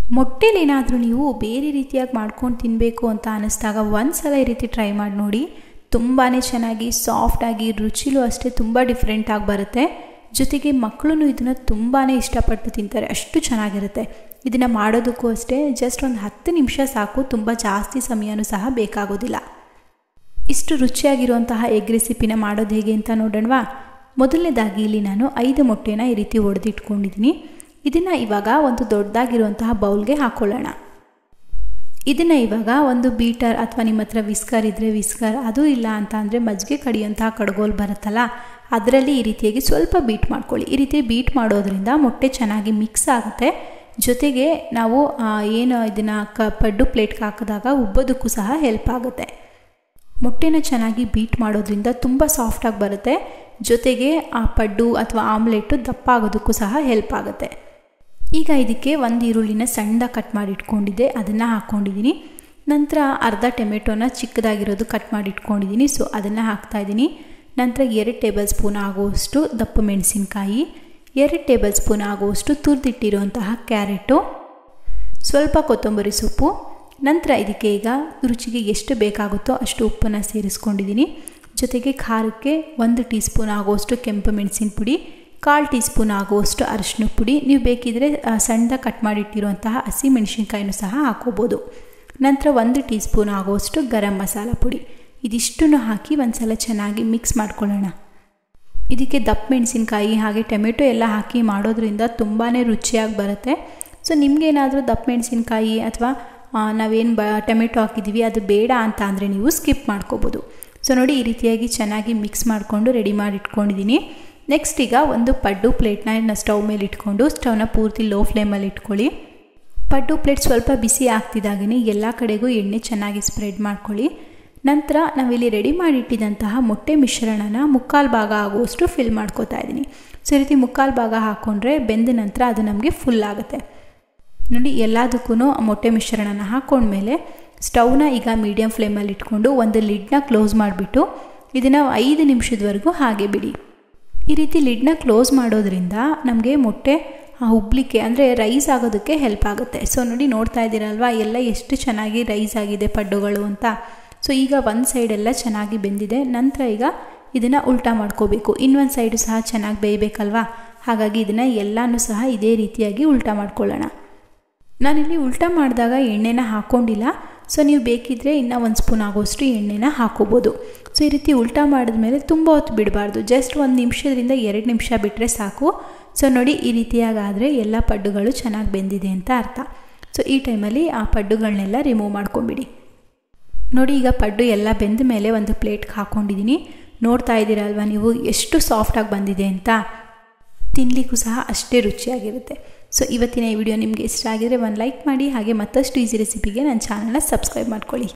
ಮೊಟ್ಟೆಲೇನಾದರೂ ನೀವು ಬೇರೆ ರೀತಿಯಾಗಿ ಮಾಡ್ಕೊಂಡು ತಿನ್ನಬೇಕು ಅಂತ ಅನ್ನಿಸ್ದಾಗ ಒಂದು ಸಲ ಈ ರೀತಿ ಟ್ರೈ ಮಾಡಿ ನೋಡಿ ತುಂಬಾ ಚೆನ್ನಾಗಿ ಸಾಫ್ಟಾಗಿ ರುಚಿಲೂ ಅಷ್ಟೇ ತುಂಬ ಡಿಫ್ರೆಂಟಾಗಿ ಬರುತ್ತೆ ಜೊತೆಗೆ ಮಕ್ಕಳು ಇದನ್ನು ತುಂಬಾ ಇಷ್ಟಪಟ್ಟು ತಿಂತಾರೆ ಅಷ್ಟು ಚೆನ್ನಾಗಿರುತ್ತೆ ಇದನ್ನು ಮಾಡೋದಕ್ಕೂ ಅಷ್ಟೇ ಜಸ್ಟ್ ಒಂದು ಹತ್ತು ನಿಮಿಷ ಸಾಕು ತುಂಬ ಜಾಸ್ತಿ ಸಮಯನೂ ಸಹ ಬೇಕಾಗೋದಿಲ್ಲ ಇಷ್ಟು ರುಚಿಯಾಗಿರುವಂತಹ ಎಗ್ ರೆಸಿಪಿನ ಮಾಡೋದು ಹೇಗೆ ಅಂತ ನೋಡೋಣವಾ ಮೊದಲನೇದಾಗಿ ಇಲ್ಲಿ ನಾನು ಐದು ಮೊಟ್ಟೆನ ಈ ರೀತಿ ಒಡೆದಿಟ್ಕೊಂಡಿದ್ದೀನಿ ಇದನ್ನು ಇವಾಗ ಒಂದು ದೊಡ್ಡದಾಗಿರುವಂತಹ ಬೌಲ್ಗೆ ಹಾಕ್ಕೊಳ್ಳೋಣ ಇದನ್ನು ಇವಾಗ ಒಂದು ಬೀಟರ್ ಅಥವಾ ನಿಮ್ಮ ಹತ್ರ ವಿಸ್ಕರ್ ಇದ್ದರೆ ವಿಸ್ಕರ್ ಅದು ಇಲ್ಲ ಅಂತ ಅಂದರೆ ಮಜ್ಜಿಗೆ ಕಡಿಯುವಂತಹ ಕಡ್ಗೋಲ್ ಬರುತ್ತಲ್ಲ ಅದರಲ್ಲಿ ಈ ರೀತಿಯಾಗಿ ಸ್ವಲ್ಪ ಬೀಟ್ ಮಾಡ್ಕೊಳ್ಳಿ ಈ ರೀತಿ ಬೀಟ್ ಮಾಡೋದ್ರಿಂದ ಮೊಟ್ಟೆ ಚೆನ್ನಾಗಿ ಮಿಕ್ಸ್ ಆಗುತ್ತೆ ಜೊತೆಗೆ ನಾವು ಏನು ಇದನ್ನು ಕ ಪಡ್ಡು ಪ್ಲೇಟ್ಗೆ ಹಾಕಿದಾಗ ಉಬ್ಬೋದಕ್ಕೂ ಸಹ ಹೆಲ್ಪ್ ಆಗುತ್ತೆ ಮೊಟ್ಟೆನ ಚೆನ್ನಾಗಿ ಬೀಟ್ ಮಾಡೋದ್ರಿಂದ ತುಂಬ ಸಾಫ್ಟಾಗಿ ಬರುತ್ತೆ ಜೊತೆಗೆ ಆ ಪಡ್ಡು ಅಥವಾ ಆಮ್ಲೆಟು ದಪ್ಪ ಆಗೋದಕ್ಕೂ ಸಹ ಹೆಲ್ಪ್ ಆಗುತ್ತೆ ಈಗ ಇದಕ್ಕೆ ಒಂದು ಈರುಳ್ಳಿನ ಸಣ್ಣದಾಗಿ ಕಟ್ ಮಾಡಿ ಇಟ್ಕೊಂಡಿದ್ದೆ ಅದನ್ನು ಹಾಕ್ಕೊಂಡಿದ್ದೀನಿ ನಂತರ ಅರ್ಧ ಟೊಮೆಟೊನ ಚಿಕ್ಕದಾಗಿರೋದು ಕಟ್ ಮಾಡಿ ಇಟ್ಕೊಂಡಿದ್ದೀನಿ ಸೊ ಅದನ್ನು ಹಾಕ್ತಾಯಿದ್ದೀನಿ ನಂತರ ಎರಡು ಟೇಬಲ್ ಸ್ಪೂನ್ ಆಗುವಷ್ಟು ದಪ್ಪ ಮೆಣಸಿನ್ಕಾಯಿ ಎರಡು ಟೇಬಲ್ ಸ್ಪೂನ್ ಆಗುವಷ್ಟು ತುರಿದಿಟ್ಟಿರುವಂತಹ ಕ್ಯಾರೆಟು ಸ್ವಲ್ಪ ಕೊತ್ತಂಬರಿ ಸೊಪ್ಪು ನಂತರ ಇದಕ್ಕೆ ಈಗ ರುಚಿಗೆ ಎಷ್ಟು ಬೇಕಾಗುತ್ತೋ ಅಷ್ಟು ಉಪ್ಪನ್ನು ಸೇರಿಸ್ಕೊಂಡಿದ್ದೀನಿ ಜೊತೆಗೆ ಖಾರಕ್ಕೆ ಒಂದು ಟೀ ಸ್ಪೂನ್ ಆಗುವಷ್ಟು ಕೆಂಪು ಮೆಣಸಿನ ಪುಡಿ ಕಾಲು ಟೀ ಸ್ಪೂನ್ ಆಗುವಷ್ಟು ಅರಿಶಿನ ಪುಡಿ ನೀವು ಬೇಕಿದ್ದರೆ ಸಣ್ಣದಾಗಿ ಕಟ್ ಮಾಡಿಟ್ಟಿರುವಂತಹ ಹಸಿ ಮೆಣಸಿನ್ಕಾಯಿನೂ ಸಹ ಹಾಕೋಬೋದು ನಂತರ ಒಂದು ಟೀ ಸ್ಪೂನ್ ಆಗುವಷ್ಟು ಗರಂ ಮಸಾಲ ಪುಡಿ ಇದಿಷ್ಟನ್ನು ಹಾಕಿ ಒಂದು ಸಲ ಚೆನ್ನಾಗಿ ಮಿಕ್ಸ್ ಮಾಡ್ಕೊಳ್ಳೋಣ ಇದಕ್ಕೆ ದಪ್ಪ ಮೆಣಸಿನ್ಕಾಯಿ ಹಾಗೆ ಟೊಮೆಟೊ ಎಲ್ಲ ಹಾಕಿ ಮಾಡೋದ್ರಿಂದ ತುಂಬಾ ರುಚಿಯಾಗಿ ಬರುತ್ತೆ ಸೊ ನಿಮಗೇನಾದರೂ ದಪ್ಪ ಮೆಣಸಿನ್ಕಾಯಿ ಅಥವಾ ನಾವೇನು ಬ ಟೊಮೆಟೊ ಹಾಕಿದ್ದೀವಿ ಅದು ಬೇಡ ಅಂತ ಅಂದರೆ ನೀವು ಸ್ಕಿಪ್ ಮಾಡ್ಕೋಬೋದು ಸೊ ನೋಡಿ ಈ ರೀತಿಯಾಗಿ ಚೆನ್ನಾಗಿ ಮಿಕ್ಸ್ ಮಾಡಿಕೊಂಡು ರೆಡಿ ಮಾಡಿ ಇಟ್ಕೊಂಡಿದ್ದೀನಿ ನೆಕ್ಸ್ಟ್ ಈಗ ಒಂದು ಪಡ್ಡು ಪ್ಲೇಟ್ನ ಸ್ಟವ್ ಮೇಲೆ ಇಟ್ಕೊಂಡು ಸ್ಟವ್ನ ಪೂರ್ತಿ ಲೋ ಫ್ಲೇಮಲ್ಲಿ ಇಟ್ಕೊಳ್ಳಿ ಪಡ್ಡು ಪ್ಲೇಟ್ ಸ್ವಲ್ಪ ಬಿಸಿ ಆಗ್ತಿದ್ದಾಗೇ ಎಲ್ಲ ಕಡೆಗೂ ಎಣ್ಣೆ ಚೆನ್ನಾಗಿ ಸ್ಪ್ರೆಡ್ ಮಾಡ್ಕೊಳ್ಳಿ ನಂತರ ನಾವಿಲ್ಲಿ ರೆಡಿ ಮಾಡಿಟ್ಟಿದ್ದಂತಹ ಮೊಟ್ಟೆ ಮಿಶ್ರಣನ ಮುಕ್ಕಾಲು ಭಾಗ ಆಗುವಷ್ಟು ಫಿಲ್ ಮಾಡ್ಕೋತಾ ಇದ್ದೀನಿ ಸೊ ಈ ರೀತಿ ಮುಕ್ಕಾಲು ಭಾಗ ಹಾಕ್ಕೊಂಡ್ರೆ ಬೆಂದ ನಂತರ ಅದು ನಮಗೆ ಫುಲ್ ಆಗುತ್ತೆ ನೋಡಿ ಎಲ್ಲದಕ್ಕೂ ಮೊಟ್ಟೆ ಮಿಶ್ರಣನ ಹಾಕ್ಕೊಂಡ್ಮೇಲೆ ಸ್ಟವ್ನ ಈಗ ಮೀಡಿಯಮ್ ಫ್ಲೇಮಲ್ಲಿ ಇಟ್ಕೊಂಡು ಒಂದು ಲಿಡ್ನ ಕ್ಲೋಸ್ ಮಾಡಿಬಿಟ್ಟು ಇದನ್ನು ಐದು ನಿಮಿಷದವರೆಗೂ ಹಾಗೆ ಬಿಡಿ ಈ ರೀತಿ ಲಿಡ್ನ ಕ್ಲೋಸ್ ಮಾಡೋದ್ರಿಂದ ನಮಗೆ ಮೊಟ್ಟೆ ಹುಬ್ಲಿಕ್ಕೆ ಅಂದರೆ ರೈಸ್ ಆಗೋದಕ್ಕೆ ಹೆಲ್ಪ್ ಆಗುತ್ತೆ ಸೊ ನೋಡಿ ನೋಡ್ತಾ ಇದ್ದೀರಲ್ವಾ ಎಲ್ಲ ಎಷ್ಟು ಚೆನ್ನಾಗಿ ರೈಸ್ ಆಗಿದೆ ಪಡ್ಡುಗಳು ಅಂತ ಸೊ ಈಗ ಒಂದು ಸೈಡೆಲ್ಲ ಚೆನ್ನಾಗಿ ಬೆಂದಿದೆ ನಂತರ ಈಗ ಇದನ್ನು ಉಲ್ಟಾ ಮಾಡ್ಕೋಬೇಕು ಇನ್ನೊಂದು ಸೈಡು ಸಹ ಚೆನ್ನಾಗಿ ಬೇಯಬೇಕಲ್ವಾ ಹಾಗಾಗಿ ಇದನ್ನು ಎಲ್ಲನೂ ಸಹ ಇದೇ ರೀತಿಯಾಗಿ ಉಲ್ಟಾ ಮಾಡ್ಕೊಳ್ಳೋಣ ನಾನಿಲ್ಲಿ ಉಲ್ಟಾ ಮಾಡಿದಾಗ ಎಣ್ಣೆನ ಹಾಕ್ಕೊಂಡಿಲ್ಲ ಸೊ ನೀವು ಬೇಕಿದ್ದರೆ ಇನ್ನೂ ಒಂದು ಸ್ಪೂನ್ ಆಗೋಷ್ಟು ಎಣ್ಣೆನ ಹಾಕೋಬೋದು ಸೊ ಈ ರೀತಿ ಉಲ್ಟಾ ಮಾಡಿದ್ಮೇಲೆ ತುಂಬ ಹೊತ್ತು ಬಿಡಬಾರ್ದು ಜಸ್ಟ್ ಒಂದು ನಿಮಿಷದಿಂದ ಎರಡು ನಿಮಿಷ ಬಿಟ್ಟರೆ ಸಾಕು ಸೊ ನೋಡಿ ಈ ರೀತಿಯಾಗಾದರೆ ಎಲ್ಲ ಪಡ್ಡುಗಳು ಚೆನ್ನಾಗಿ ಬೆಂದಿದೆ ಅಂತ ಅರ್ಥ ಸೊ ಈ ಟೈಮಲ್ಲಿ ಆ ಪಡ್ಡುಗಳನ್ನೆಲ್ಲ ರಿಮೂವ್ ಮಾಡ್ಕೊಂಬಿಡಿ ನೋಡಿ ಈಗ ಪಡ್ಡು ಎಲ್ಲ ಬೆಂದ ಮೇಲೆ ಒಂದು ಪ್ಲೇಟ್ಗೆ ಹಾಕ್ಕೊಂಡಿದ್ದೀನಿ ನೋಡ್ತಾ ಇದ್ದೀರಲ್ವ ನೀವು ಎಷ್ಟು ಸಾಫ್ಟಾಗಿ ಬಂದಿದೆ ಅಂತ ತಿನ್ನಲಿಕ್ಕೂ ಸಹ ಅಷ್ಟೇ ರುಚಿಯಾಗಿರುತ್ತೆ ಸೊ ಇವತ್ತಿನ ಈ ವಿಡಿಯೋ ನಿಮಗೆ ಇಷ್ಟ ಆಗಿದರೆ ಒಂದು ಲೈಕ್ ಮಾಡಿ ಹಾಗೆ ಮತ್ತಷ್ಟು ಈಸಿ ರೆಸಿಪಿಗೆ ನನ್ನ ಚಾನಲ್ನ ಸಬ್ಸ್ಕ್ರೈಬ್ ಮಾಡ್ಕೊಳ್ಳಿ